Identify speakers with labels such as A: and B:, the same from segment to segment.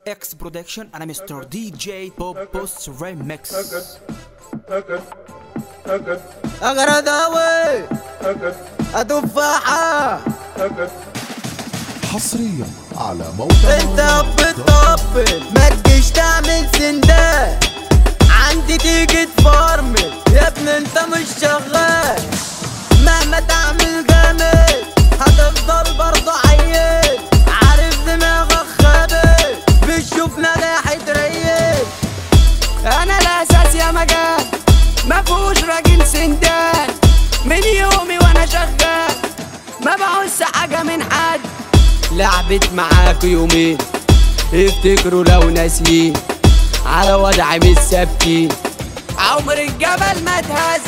A: اكس برودكشن انا مستر دي جي بوب بوست ريمكس
B: أغرداوي أتفاحة
C: حصريا على موقع
B: انت بتطبل ما تجيش تعمل سندال عندي تيجي تفرمل يا ابني انت مش شغال مهما تعمل جامد هتفضل برضه عيل عارف دماغك خابل بتشوف نجاحي تريل انا الاساس يا مجال مفهوش راجل سندان من يومي وانا شغال ما بعوز حاجه من حد لعبت معاك يومين افتكروا لو ناسيين على وضعي مش ثابتين عمر الجبل ما اتهز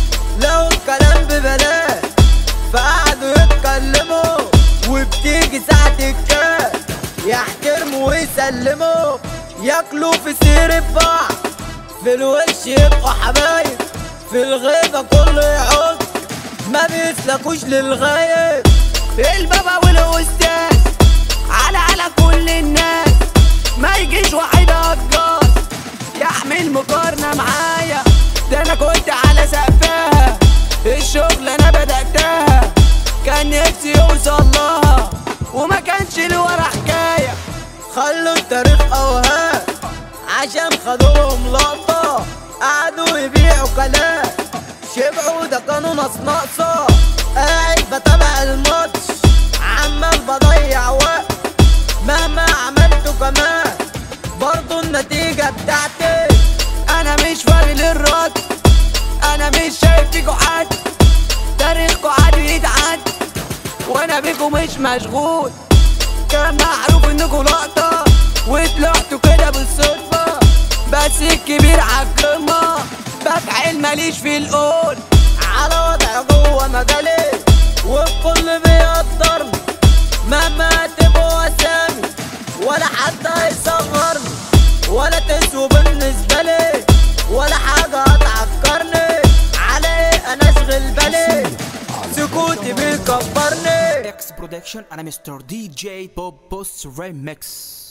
B: لو الكلام ببلاش فقعدوا يتكلموا وبتيجي ساعة الكاس يحترموا ويسلموا ياكلوا في سيرة بعض في الوش يبقوا حبايب في الغيبة كله يعض ما بيسلكوش للغايب البابا والاستاذ على على كل الناس ما يجيش واحد هجاص يحمل مقارنة معايا ده انا كنت على سقفها الشغل انا بدأتها كان نفسي يوصل لها وما كانش لورا حكاية خلوا التاريخ اوهام عشان خدوهم لقطة قعدوا يبيعوا كلام شبعوا ده كانوا ناس ناقصة قاعد بتابع الماتش عمال بضيع وقت مهما عملته كمان برضو النتيجة بتاعتي أنا مش فاضي للرد أنا مش شايف فيكوا حد تاريخكوا عادي يتعد وأنا بيكوا مش مشغول كان معروف انكوا لقطة وطلعتوا كده بالصدفة بس الكبير عالقمة بفعل ماليش في القول على وضع جوه مجالي والكل بيقدرني مهما تبقوا اسامي ولا حد هيصغرني ولا تسوى بالنسبة لي ولا حاجة هتعكرني على ايه انا اشغل بالي سكوتي بيكبرني
A: اكس برودكشن انا مستر دي جي بوب بوست ريمكس